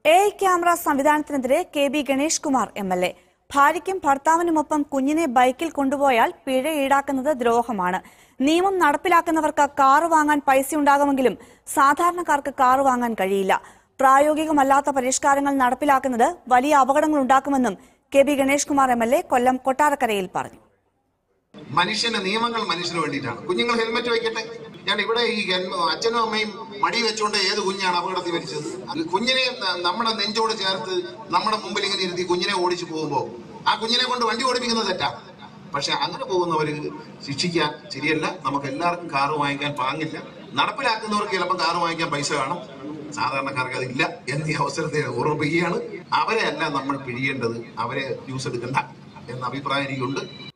A I camera സംവിധാനത്തിനെതിരെ K B Ganesh Kumar M L A ഭാര്യയ്ക്കും ഭർത്താവിനുമൊപ്പം കുഞ്ഞിനെ ബൈക്കിൽ കൊണ്ടുപോയാൽ പിഴ ഈടാക്കുന്നത് ദ്രോഹമാണ് നിയമം നടപ്പിലാക്കുന്നവർക്ക് കാറ് വാങ്ങാൻ പൈസയുണ്ടാകുമെങ്കിലും സാധാരണക്കാർക്ക് കാറ് വാങ്ങാൻ കഴിയില്ല പ്രായോഗികമല്ലാത്ത പരിഷ്കാരങ്ങൾ നടപ്പിലാക്കുന്നത് വലിയ അപകടങ്ങൾ ഉണ്ടാക്കുമെന്നും K B Ganesh Kumar M L A Kollam കൊട്ടാരക്കരയിൽ പറഞ്ഞു മനുഷ്യന്റെ നിയമങ്ങൾ മനുഷ്യന് വേണ്ടിയിട്ടാണ് കുഞ്ഞുങ്ങൾ ഹെൽമെറ്റ് വെക്കട്ടെ ഞാൻ ഇവിടെ ഈ ഹെൽമ- അച്ഛനും അമ്മയും മടി വെച്ചുകൊണ്ട് ഏത് കുഞ്ഞാണ് അപകടത്തിൽ മരിച്ചത് അത് കുഞ്ഞിനെ ന- നമ്മുടെ നെഞ്ചോട് ചേർത്ത് നമ്മുടെ മുമ്പിൽ ഇങ്ങനെ ഇരുത്തി കുഞ്ഞിനെ ഓടിച്ചു പോകുമ്പോൾ ആ കുഞ്ഞിനെ കൊണ്ട് വണ്ടി ഓടിപ്പിക്കുന്നത് തെറ്റാ പക്ഷെ അങ്ങനെ പോകുന്നവര് ശിക്ഷിക്കാൻ ശരിയല്ല നമുക്ക് എല്ലാവർക്കും കാറ് വാങ്ങിക്കാൻ പാങ്ങില്ല നടപ്പിലാക്കുന്നവർക്ക് ചിലപ്പോൾ കാറ് വാങ്ങിക്കാൻ പൈസ കാണും സാധാരണക്കാർക്ക് അതില്ല എന്ന ഈ അവസരത്തെ ഓർമ്മിപ്പിക്കുകയാണ് അവരെ അല്ല നമ്മൾ പിഴിയേണ്ടത് അവരെ ന്യൂസ് എടുക്കണ്ട എന്ന അഭിപ്രായം എനിക്കുണ്ട്